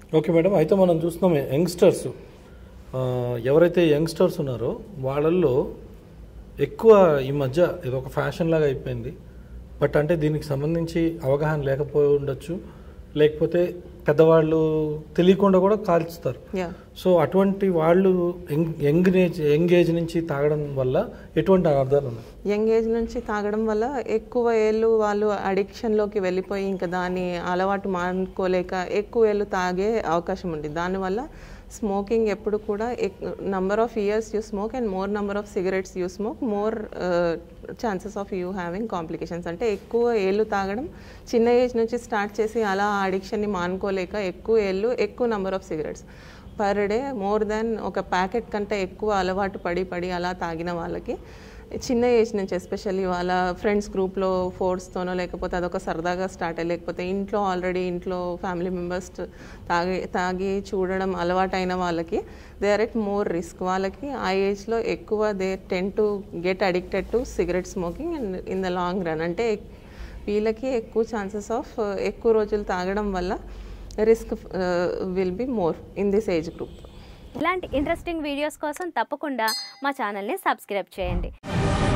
okay madam అయితే మనం చూస్తున్నాం యంగ్స్టర్స్ ఆ, ఎవరైతే యంగ్స్టర్స్ ఉన్నారో వాళ్ళల్లో ఎక్కువ ఈ మధ్య ఇది ఒక ఫ్యాషన్ లాగా అయిపోయింది బట్ అంటే దీనికి సంబంధించి అవగాహన లేకపోయి ఉండొచ్చు లేకపోతే పెద్దవాళ్ళు తెలియకుండా కూడా కాల్చుతారు యా సో అటువంటి వాళ్ళు young young age young age నుంచి తాగడం వల్ల ఎటువంటి అర్థాలు ఉన్నాయి యంగ్ ఏజ్ నుంచి తాగడం వల్ల ఎక్కువ ఏళ్ళు వాళ్ళు అడిక్షన్లోకి వెళ్ళిపోయి ఇంకా దాని అలవాటు మానుకోలేక ఎక్కువ ఏళ్ళు తాగే అవకాశం ఉంది దానివల్ల స్మోకింగ్ ఎప్పుడు కూడా number of years you smoke and more number of cigarettes you smoke more chances of you having complications అంటే ఎక్కువ ఏళ్ళు తాగడం చిన్న ఏజ్ నుంచి స్టార్ట్ చేసి అలా ఆ అడిక్షన్ని మానుకోలేక ఎక్కువ ఏళ్ళు ఎక్కువ number of cigarettes per day more than ఒక ప్యాకెట్ కంటే ఎక్కువ అలవాటు పడి పడి అలా తాగిన వాళ్ళకి చిన్న ఏజ్ నుంచి ఎస్పెషల్లీ వాళ్ళ ఫ్రెండ్స్ గ్రూప్లో ఫోర్స్తోనో లేకపోతే అదొక సరదాగా స్టార్ట్ అయ్యి లేకపోతే ఇంట్లో ఆల్రెడీ ఇంట్లో ఫ్యామిలీ మెంబర్స్ తాగి తాగి చూడడం అలవాటైన వాళ్ళకి they are at more risk వాళ్ళకి ఆ ఏజ్లో ఎక్కువ they tend to get addicted to cigarette smoking and in the long run అంటే వీళ్ళకి ఎక్కువ ఛాన్సెస్ ఆఫ్ ఎక్కువ రోజులు తాగడం వల్ల risk will be more in this age group ఇలాంటి ఇంట్రెస్టింగ్ వీడియోస్ కోసం తప్పకుండా మా ఛానల్ని సబ్స్క్రైబ్ చేయండి